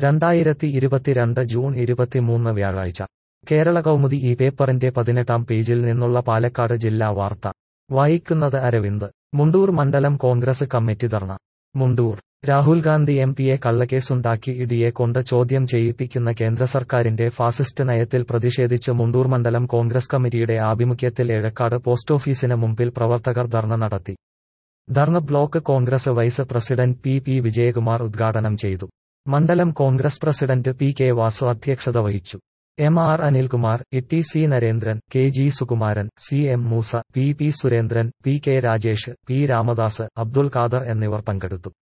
രണ്ടായിരത്തി ഇരുപത്തിരണ്ട് ജൂൺ ഇരുപത്തിമൂന്ന് വ്യാഴാഴ്ച കേരള കൗമുദി ഈ പേപ്പറിന്റെ പതിനെട്ടാം പേജിൽ നിന്നുള്ള പാലക്കാട് ജില്ലാ വാർത്ത വായിക്കുന്നത് അരവിന്ദ് മുണ്ടൂർ മണ്ഡലം Congress committee dharna Mundoor Rahul Gandhi M പിയെ കള്ളക്കേസുണ്ടാക്കി ഇഡിയെ കൊണ്ട് ചോദ്യം ചെയ്യിപ്പിക്കുന്ന കേന്ദ്ര സർക്കാരിന്റെ ഫാസിസ്റ്റ് നയത്തിൽ പ്രതിഷേധിച്ച് മുണ്ടൂർ മണ്ഡലം കോൺഗ്രസ് കമ്മിറ്റിയുടെ ആഭിമുഖ്യത്തിൽ എഴക്കാട് പോസ്റ്റ് ഓഫീസിന് മുമ്പിൽ പ്രവർത്തകർ ധർണ നടത്തി dharna block Congress vice president P P Vijayakumar ഉദ്ഘാടനം ചെയ്തു മണ്ഡലം Congress president P K Vasu അധ്യക്ഷത വഹിച്ചു M R Anilkumar E C Narendran K G Sukumaran C M Moosa P P Surendran P K Rajesh P Ramadas Abdul Khader എന്നിവർ പങ്കെടുത്തു